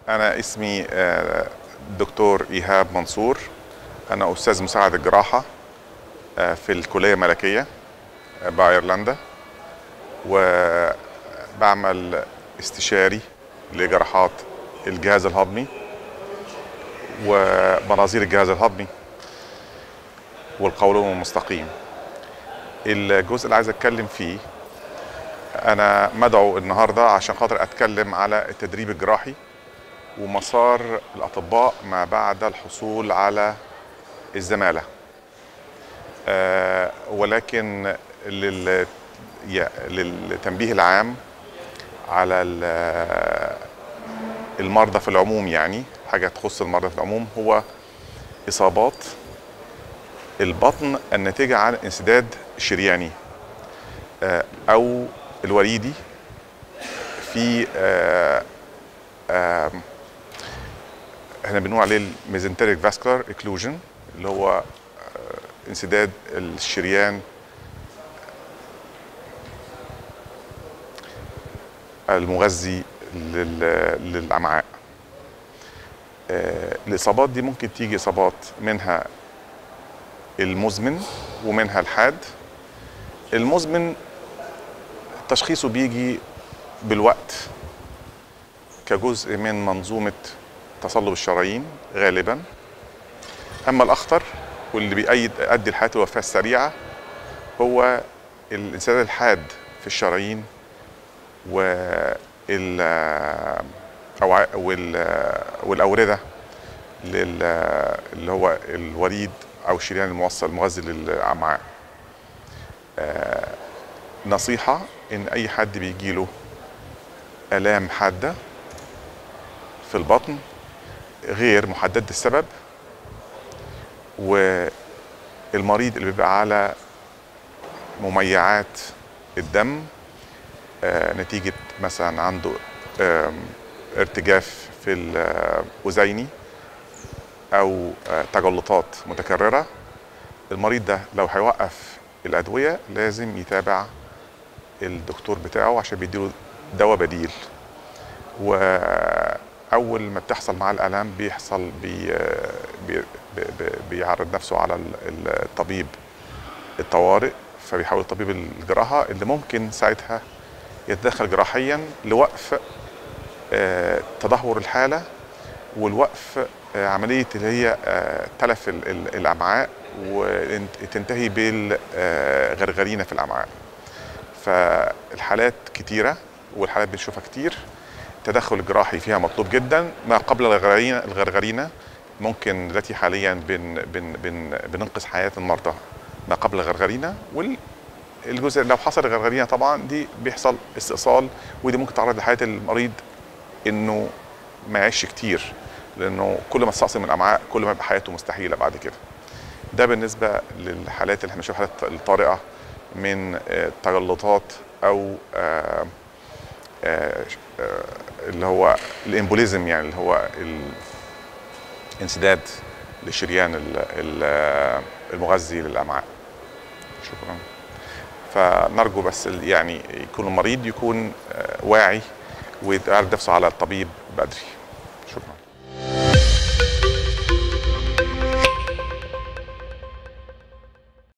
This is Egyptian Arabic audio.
أنا اسمي آه، دكتور إيهاب منصور أنا أستاذ مساعد الجراحة آه، في الكلية الملكية آه، بأيرلندا وبعمل استشاري لجراحات الجهاز الهضمي ومناظير الجهاز الهضمي والقولون المستقيم الجزء اللي عايز اتكلم فيه انا مدعو النهارده عشان خاطر اتكلم على التدريب الجراحي ومسار الاطباء ما بعد الحصول على الزماله آه، ولكن لل يا- للتنبيه العام على ال- المرضى في العموم يعني حاجه تخص المرضى في العموم هو اصابات البطن الناتجه عن انسداد شرياني آه، او الوريدي في آه، آه، احنا بنقول عليه الميزنتريك فاسكولار اكلوجن اللي هو آه، انسداد الشريان المغذي لل- للامعاء آه، الاصابات دي ممكن تيجي اصابات منها المزمن ومنها الحاد المزمن تشخيصه بيجي بالوقت كجزء من منظومة تصلب الشرايين غالبا أما الأخطر واللي بيؤدي يؤدي لحالة الوفاة السريعة هو الانسداد الحاد في الشرايين وال أو ع- وال والأوردة لل اللي هو الوريد أو الشريان الموصل المغذي للأمعاء آه، نصيحة إن أي حد بيجيله آلام حادة في البطن غير محدد السبب والمريض اللي بيبقى على مميعات الدم آه، نتيجة مثلا عنده آم، ارتجاف في الأذيني أو آه، تجلطات متكررة المريض ده لو هيوقف الأدوية لازم يتابع الدكتور بتاعه عشان بيديله دواء بديل وأول ما بتحصل معاه الآلام بيحصل بي بي بي بيعرض نفسه على ال- الطبيب الطوارئ فبيحاول طبيب الجراحة اللي ممكن ساعتها يتدخل جراحيا لوقف آه، تدهور الحالة والوقف آه، عملية اللي هي آه، تلف ال- ال- الأمعاء وتنتهي بالغرغرينة في الأمعاء فالحالات كتيرة والحالات بنشوفها كتير التدخل الجراحي فيها مطلوب جدا ما قبل الغرغرينة الغرغرينة ممكن دلوقتي حاليا بن بن بن بننقذ حياة المرضى ما قبل الغرغرينة والجزء لو حصل الغرغرينة طبعا دي بيحصل استئصال ودي ممكن تعرض لحياة المريض انه ما يعيش كتير لانه كل ما استعصم الامعاء كل ما يبقى حياته مستحيله بعد كده ده بالنسبه للحالات اللي احنا بنشوفها حالات الطارئه من آه، تجلطات او آه، آه، آه، اللي هو الامبوليزم يعني اللي هو الانسداد للشريان ال- ال- المغذي للامعاء شكرا فنرجو بس ال- يعني يكون المريض يكون آه، واعي ويعرض نفسه على الطبيب بدري